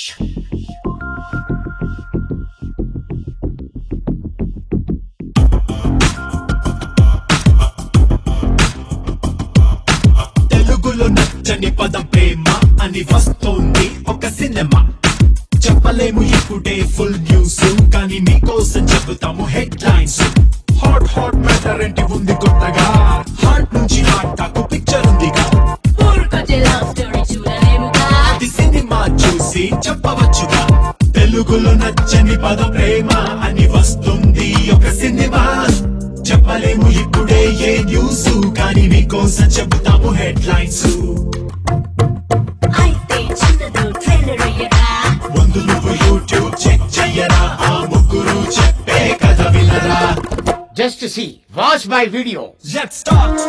తెలుగులో నచ్చని పదం ప్రేమ అని వస్తోంది ఒక సినిమా చెప్పలేము ఇప్పుడే ఫుల్ న్యూస్ కానీ మీకోసం చెబుతాము headlines hot hot matter ఏంటి ఉంది కొత్తగా హార్ట్ నుంచి హార్ట్ పిక్చర్ ఉందిగా ఊరుకొచ్చే లవ్ స్టోరీ చూడలేముగా అది సినిమా చూసి చెప్పవచ్చుగా తెలుగులో నచ్చని పదం ప్రేమ అని వస్తుంది ఒక సినిమా చెప్పలేము ఇప్పుడే ఏ న్యూస్ కానీ మీకోసం చెబుతాము హెడ్ లైన్స్ అయితే చిన్నదో ట్రైలర్ అయ్యరా ముందు నువ్వు యూట్యూబ్ చెక్ చెయ్యరా ఆ ముగ్గురు చెప్పే కథ వినరా Just to see. Watch my video. Let's start!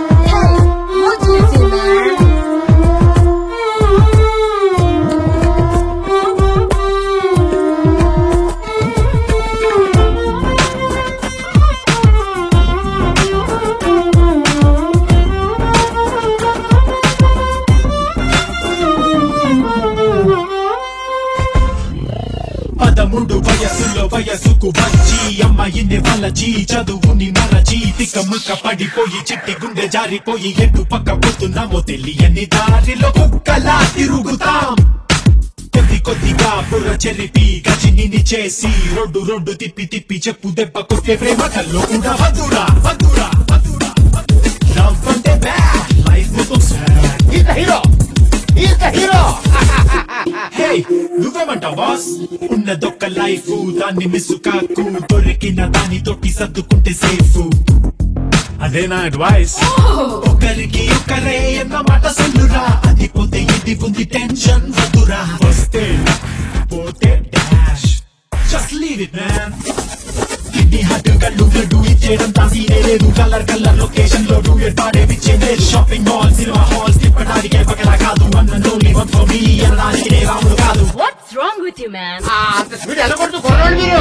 పదమూడు వయసులో వయసుకు వచ్చి అమ్మాయిని వలచి చదువుని మరచి తిక్క ముక్క పడిపోయి చిట్టి గుండె జారిపోయి ఎటు పక్క పోతున్నామో తెలియని దారిలో కుక్కలా తిరుగుతాం కొద్ది కొద్దిగా బుర్ర చెరిపి గజిని చేసి రోడ్డు రోడ్డు తిప్పి తిప్పి చెప్పు దెబ్బ కొట్టే ప్రేమ కల్లో కూడా వద్దురా వద్దురా వద్దురా లవ్ అంటే బ్యాడ్ లైఫ్ మొత్తం sad. He's the hero. He's the hero. Hey నువ్వేమంటావు బాస్ ఉన్నదొక్క లైఫ్ దాన్ని మిస్ కాకు దొరికిన దాని తోటి సర్దుకుంటే సేఫ్ అదే నా అడ్వైస్ ఒకరికి ఒకరే అన్న మాట సల్లురా అది పోతే ఇది ఉంది టెన్షన్ వద్దురా వస్తే పోతే dash just leave it man kidney heart కళ్ళు బ్లడ్ ఇచ్చేయడం తాసీనే లేదు కలర్ కలర్ లొకేషన్ లో డూ ఎట్ పాడే పిచ్చేదే షాపింగ్ మాల్ సినిమా హాల్స్ తిప్పడానికే పక్కన కాదు one only one for me అనడానికి రాముడు కాదు What's wrong with you, man? ఆ, అంత స్పీడ్ వెళ్ళకూడదు కుర్రోడు మీరు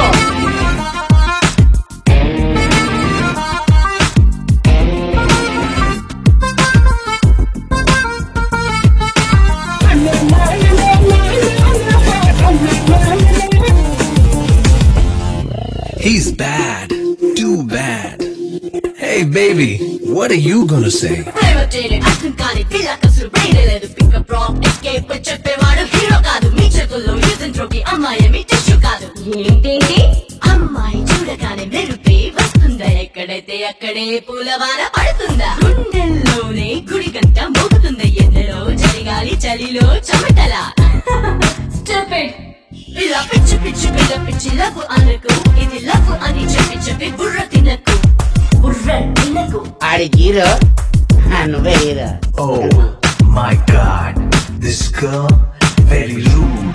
He's bad. Too bad. Hey, baby, what are you gonna say? ప్రేమ చేయలే అర్థం కాని పిల్లక అసలు బ్రెయిన్ లేదు పికప్ డ్రాప్ ఎస్కేప్ చెప్పేవాడు హీరో కాదు మీ చేతుల్లో యూజన్ త్రోకి అమ్మాయి మీ టిష్యూ కాదు ఏంటేంటి అమ్మాయి చూడగానే మెరుపే వస్తుందా ఎక్కడైతే అక్కడే పూలవాన పడుతుందా గుండెల్లోనే గుడి గంట మోగుతుందా ఎండలో చలిగాలి చలిలో చెమటలా Stupid. ఇలా పిచ్చి పిచ్చి పిల్ల పిచ్చి లవ్ అనకు ఇది లవ్ అని చెప్పి చెప్పి బుర్ర తినకు బుర్ర తినకు ఆడి హీరో నువ్వే hero Oh my god, this girl very rude.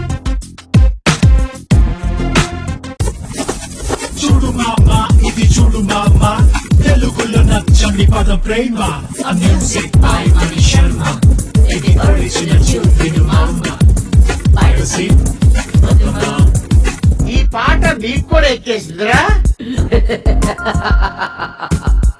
చూడు మామ ఇది చూడు మామ తెలుగులో నచ్చని పదం ప్రేమ ఆ మ్యూజిక్ బై మణి శర్మ ఇది ఒరిజినల్ విను మామ పైరసీ ఈ పాట మీకు కూడా ఎక్కేసిందిరా